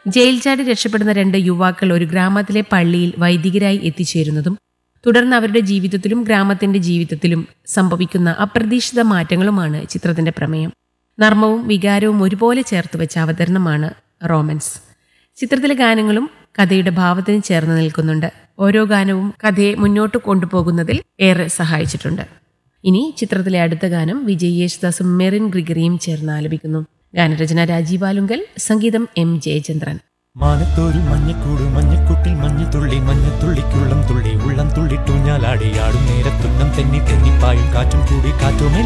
jail ചാടി രക്ഷപ്പെടുന്ന രണ്ട് യുവാക്കൾ ഒരു ഗ്രാമത്തിലെ പള്ളിയിൽ വൈദികരായി എത്തിച്ചേരുന്നതും തുടർന്ന് അവരുടെ ജീവിതത്തിലും ഗ്രാമത്തിന്റെ ജീവിതത്തിലും സംഭവിക്കുന്ന അപ്രതീക്ഷിത മാറ്റങ്ങളുമാണ് ചിത്രത്തിന്റെ പ്രമേയം നർമ്മവും വികാരവും ഒരുപോലെ ചേർത്ത് വെച്ച അവതരണമാണ് റോമൻസ് ചിത്രത്തിലെ ഗാനങ്ങളും കഥയുടെ ഭാവത്തിന് ചേർന്ന് നിൽക്കുന്നുണ്ട് ഓരോ ഗാനവും കഥയെ മുന്നോട്ട് കൊണ്ടുപോകുന്നതിൽ ഏറെ സഹായിച്ചിട്ടുണ്ട് ഇനി ചിത്രത്തിലെ അടുത്ത ഗാനം വിജയ് യേശുദാസും മെറിൻ ഗ്രിഗറിയും ചേർന്ന് ആലപിക്കുന്നു ഗാനരചന രാജീവ് ആലുങ്കൽ സംഗീതം എം ജയചന്ദ്രൻ മാനത്തോരു മഞ്ഞക്കൂട് മഞ്ഞക്കുട്ടിൽ മഞ്ഞത്തുള്ളി മഞ്ഞത്തുള്ളിക്കുള്ളം തുള്ളി ഉള്ളം തുള്ളിട്ടൂഞ്ഞാലാടി ആടും നേരത്തുന്നം തെന്നി തെന്നിപ്പായും കാറ്റും കൂടി കാറ്റുമേ